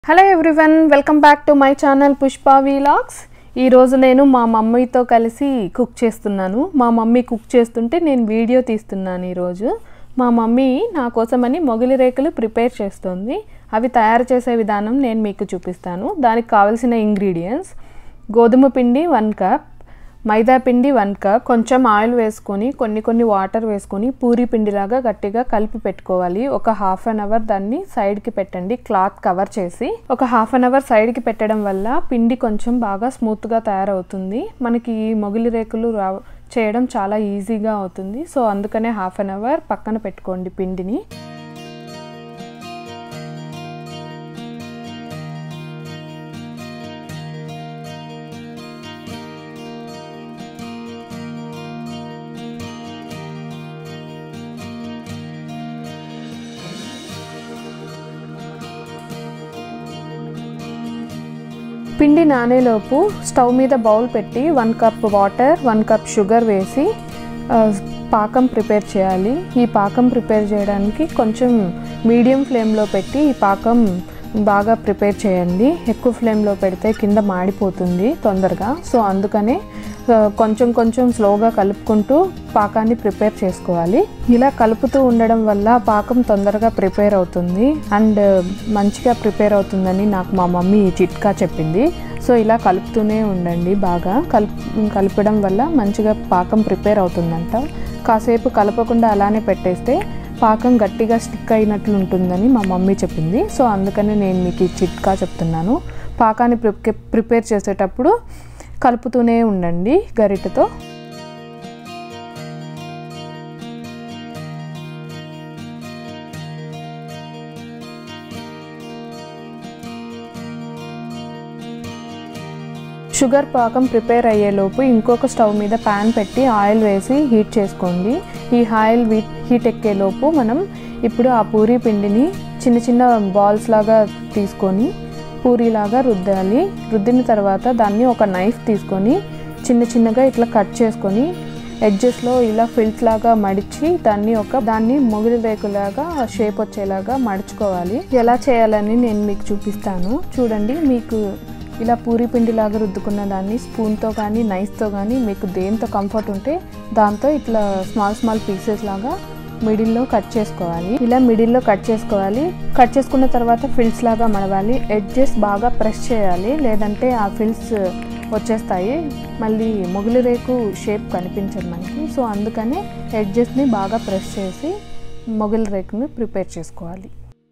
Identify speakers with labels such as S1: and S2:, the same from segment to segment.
S1: hello everyone welcome back to my channel Pushpa vlogs ఈరోజు నేను మా మమ్మీతో కలిసి కుక్ చేస్తున్నాను మా మమ్మీ కుక్ చేస్తుంటే నేను వీడియో తీస్తున్నాను ఈరోజు మా మమ్మీ నా కోసమని మొగిలి రేకులు ప్రిపేర్ చేస్తుంది అవి తయారు చేసే విధానం నేను మీకు చూపిస్తాను దానికి కావాల్సిన ఇంగ్రీడియంట్స్ గోధుమ పిండి వన్ కప్ మైదా పిండి వన్ కప్ కొంచెం ఆయిల్ వేసుకొని కొన్ని కొన్ని వాటర్ వేసుకొని పూరి పిండిలాగా గట్టిగా కలిపి పెట్టుకోవాలి ఒక హాఫ్ అన్ అవర్ దాన్ని సైడ్కి పెట్టండి క్లాత్ కవర్ చేసి ఒక హాఫ్ అన్ అవర్ సైడ్కి పెట్టడం వల్ల పిండి కొంచెం బాగా స్మూత్గా తయారవుతుంది మనకి ఈ మొగిలి రేకులు రా చేయడం చాలా ఈజీగా అవుతుంది సో అందుకనే హాఫ్ అన్ అవర్ పక్కన పెట్టుకోండి పిండిని పిండి నానేలోపు స్టవ్ మీద బౌల్ పెట్టి one cup water one cup sugar వేసి ఆ, పాకం ప్రిపేర్ చేయాలి ఈ పాకం ప్రిపేర్ చేయడానికి కొంచెం మీడియం ఫ్లేమ్లో పెట్టి ఈ పాకం బాగా ప్రిపేర్ చేయండి ఎక్కువ ఫ్లేమ్లో పెడితే కింద మాడిపోతుంది తొందరగా సో అందుకనే ఆ, కొంచెం కొంచెం స్లోగా కలుపుకుంటూ పాకాన్ని ప్రిపేర్ చేసుకోవాలి ఇలా కలుపుతూ ఉండడం వల్ల పాకం తొందరగా ప్రిపేర్ అవుతుంది అండ్ మంచిగా ప్రిపేర్ అవుతుందని నాకు మా మమ్మీ ఈ చిట్కా చెప్పింది సో ఇలా కలుపుతూనే ఉండండి బాగా కలుపు కలపడం వల్ల మంచిగా పాకం ప్రిపేర్ అవుతుందంట కాసేపు కలపకుండా అలానే పెట్టేస్తే పాకం గట్టిగా స్టిక్ అయినట్లు ఉంటుందని మా మమ్మీ చెప్పింది సో అందుకని నేను మీకు ఈ చిట్కా చెప్తున్నాను పాకాన్ని ప్రిపే ప్రిపేర్ చేసేటప్పుడు కలుపుతూనే ఉండండి గరిటెతో షుగర్ పాకం ప్రిపేర్ అయ్యేలోపు ఇంకొక స్టవ్ మీద ప్యాన్ పెట్టి ఆయిల్ వేసి హీట్ చేసుకోండి ఈ ఆయిల్ వీట్ హీట్ ఎక్కేలోపు మనం ఇప్పుడు ఆ పూరీ పిండిని చిన్న చిన్న బాల్స్ లాగా తీసుకొని పూరీలాగా రుద్దాలి రుద్దిన తర్వాత దాన్ని ఒక నైఫ్ తీసుకొని చిన్న చిన్నగా ఇట్లా కట్ చేసుకొని ఎడ్జెస్లో ఇలా ఫిల్ట్ లాగా మడిచి దాన్ని ఒక దాన్ని మొగిలి రేకులాగా షేప్ వచ్చేలాగా మడుచుకోవాలి ఎలా చేయాలని నేను మీకు చూపిస్తాను చూడండి మీకు ఇలా పూరి పిండిలాగా రుద్దుకున్న దాన్ని స్పూన్తో కానీ నైఫ్తో కానీ మీకు దేంతో కంఫర్ట్ ఉంటే దాంతో ఇట్లా స్మాల్ స్మాల్ పీసెస్ లాగా మిడిల్లో కట్ చేసుకోవాలి ఇలా మిడిల్లో కట్ చేసుకోవాలి కట్ చేసుకున్న తర్వాత ఫిల్స్ లాగా మడవాలి ఎడ్జెస్ బాగా ప్రెస్ చేయాలి లేదంటే ఆ ఫిల్స్ వచ్చేస్తాయి మళ్ళీ మొగిలి రేకు షేప్ కనిపించదు మనకి సో అందుకనే ఎడ్జెస్ని బాగా ప్రెస్ చేసి మొగిలి రేకుని ప్రిపేర్ చేసుకోవాలి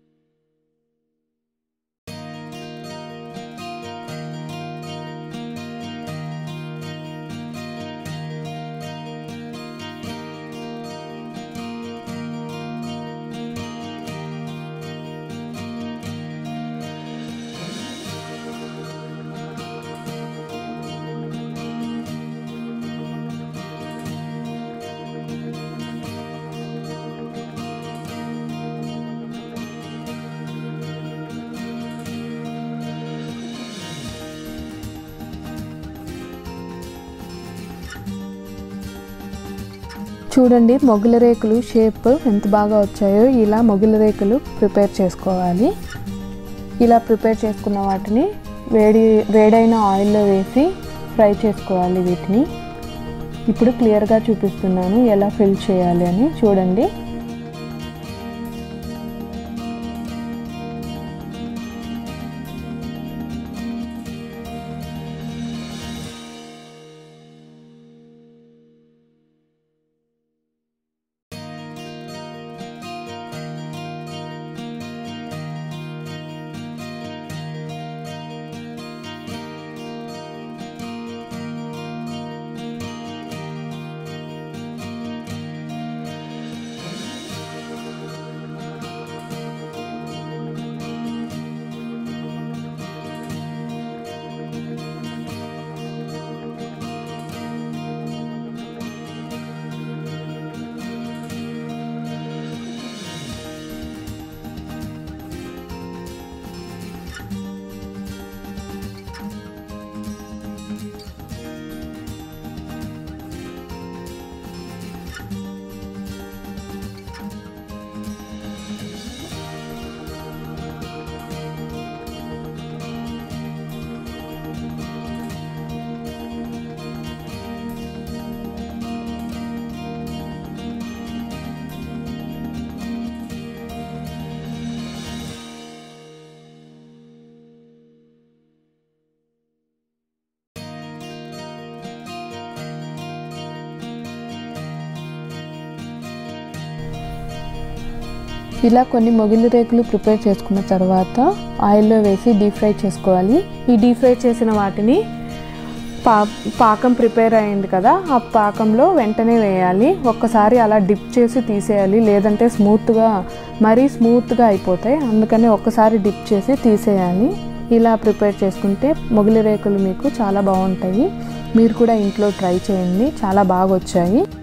S1: చూడండి మొగిలి రేకులు షేప్ ఎంత బాగా వచ్చాయో ఇలా మొగిలి రేకులు ప్రిపేర్ చేసుకోవాలి ఇలా ప్రిపేర్ చేసుకున్న వాటిని వేడి వేడైన ఆయిల్లో వేసి ఫ్రై చేసుకోవాలి వీటిని ఇప్పుడు క్లియర్గా చూపిస్తున్నాను ఎలా ఫిల్ చేయాలి అని చూడండి ఇలా కొన్ని మొగిలి రేకులు ప్రిపేర్ చేసుకున్న తర్వాత ఆయిల్లో వేసి డీప్ ఫ్రై చేసుకోవాలి ఈ డీప్ ఫ్రై చేసిన వాటిని పా పాకం ప్రిపేర్ అయింది కదా ఆ పాకంలో వెంటనే వేయాలి ఒక్కసారి అలా డిప్ చేసి తీసేయాలి లేదంటే స్మూత్గా మరీ స్మూత్గా అయిపోతాయి అందుకని ఒక్కసారి డిప్ చేసి తీసేయాలి ఇలా ప్రిపేర్ చేసుకుంటే మొగిలి రేకులు మీకు చాలా బాగుంటాయి మీరు కూడా ఇంట్లో ట్రై చేయండి చాలా బాగా వచ్చాయి